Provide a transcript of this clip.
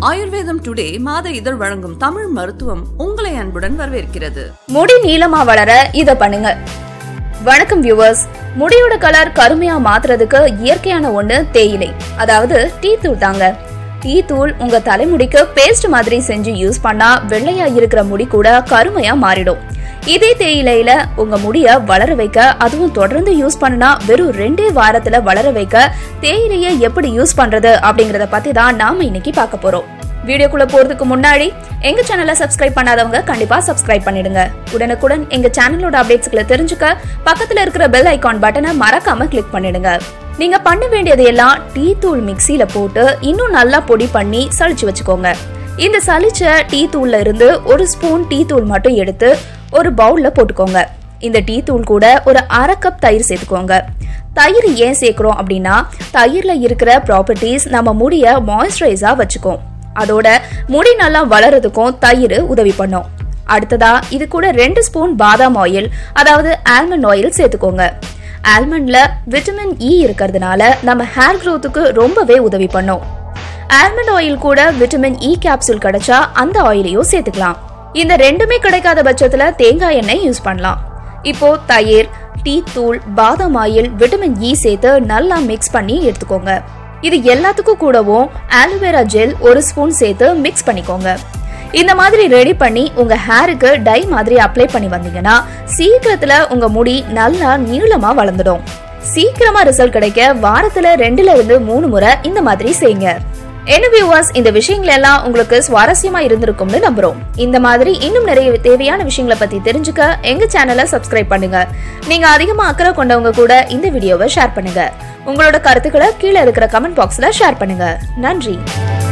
ஆயுர்வேதம் டுடே மாத இதழ் வழங்கும் தமிழ் மருத்துவம் உங்களை அன்புடன் வரவேற்கிறது முடி நீளமா வளர இத பண்ணுங்க வணக்கம் வியூவர்ஸ் முடியோட கலர் கருமையா மாத்துறதுக்கு இயற்கையான ஒண்ணு தேயிலை அதாவது டீ தூள் தாங்க டீ தூள் உங்க தலைமுடிக்கு பேஸ்ட் மாதிரி செஞ்சு யூஸ் பண்ணா வெள்ளையா இருக்கிற முடி கூட கருமையா மாறிடும் இதே தேயிலையில உங்க முடிய வளர வைக்க அதுவும் தொடர்ந்து யூஸ் பண்ணா வெறும் ரெண்டே வாரத்துல வளர வைக்க தேயிலையை எப்படி யூஸ் பண்றது அப்படிங்கறத பத்தி தான் நாம இன்னைக்கு பார்க்க போறோம் வீடியோக்குள்ள போறதுக்கு முன்னாடி எங்க சேனலை சப்ஸ்கிரைப் பண்ணாதவங்க கண்டிப்பா சப்ஸ்கிரைப் பண்ணிடுங்க உடனுக்குடன் எங்க சேனலோட அப்டேட்ஸ்களை தெரிஞ்சுக்க பக்கத்துல இருக்கிற பெல் ஐகான் பட்டனை மறக்காம கிளிக் பண்ணிடுங்க நீங்க பண்ண வேண்டியது எல்லாம் டீ தூள் மிக்சியில போட்டு இன்னும் நல்லா பொடி பண்ணி சலிச்சு வச்சுக்கோங்க இந்த சலிச்ச டீ தூள்ல இருந்து ஒரு ஸ்பூன் டீ தூள் மட்டும் எடுத்து ஒரு பவுல்ல போட்டுக்கோங்க இந்த டீ தூள் கூட ஒரு அரை கப் தயிர் சேர்த்துக்கோங்க தயிர் ஏன் சேர்க்கிறோம் அப்படின்னா தயிர்ல இருக்கிற ப்ராப்பர்ட்டிஸ் நம்ம முடிய மாய்ஸ்சரைஸா வச்சுக்கும் அதோட முடி நல்லா வளர்றதுக்கும் தயிர் உதவி பண்ணும் அடுத்ததா இது கூட ரெண்டு ஸ்பூன் பாதாம் ஆயில் அதாவது ஆல்மண்ட் ஆயில் சேர்த்துக்கோங்க ஆல்மண்ட்ல விட்டமின் இ இருக்கிறதுனால நம்ம ஹேர் க்கு ரொம்பவே உதவி பண்ணும் ஆல்மண்ட் ஆயில் கூட விட்டமின் இ கேப்சூல் கிடைச்சா அந்த ஆயிலையும் சேர்த்துக்கலாம் இந்த ரெண்டுமே கிடைக்காத பட்சத்துல தேங்காய் எண்ணெய் யூஸ் பண்ணலாம் இப்போ தயிர் டீ தூள் பாதாம் ஆயில் விட்டமின் இ சேர்த்து நல்லா மிக்ஸ் பண்ணி எடுத்துக்கோங்க இது எல்லாத்துக்கும் கூடவும் ஆலோவேரா ஜெல் ஒரு ஸ்பூன் சேர்த்து மிக்ஸ் பண்ணிக்கோங்க இந்த மாதிரி ரெடி பண்ணி உங்க ஹேருக்கு டை மாதிரி அப்ளை பண்ணி வந்தீங்கன்னா சீக்கிரத்துல உங்க முடி நல்லா நீளமா வளர்ந்துடும் சீக்கிரமா ரிசல்ட் கிடைக்க வாரத்துல ரெண்டுல இருந்து மூணு முறை இந்த மாதிரி செய்யுங்க என்ன வியூவர்ஸ் இந்த விஷயங்கள் எல்லாம் உங்களுக்கு சுவாரஸ்யமா இருந்திருக்கும்னு நம்புறோம் இந்த மாதிரி இன்னும் நிறைய தேவையான விஷயங்களை பத்தி தெரிஞ்சுக்க எங்க சேனலை சப்ஸ்கிரைப் பண்ணுங்க நீங்க அதிகமா அக்கறை கொண்டவங்க கூட இந்த வீடியோவை ஷேர் பண்ணுங்க உங்களோட கருத்துக்களை கீழே இருக்கிற கமெண்ட் பாக்ஸ்ல ஷேர் பண்ணுங்க நன்றி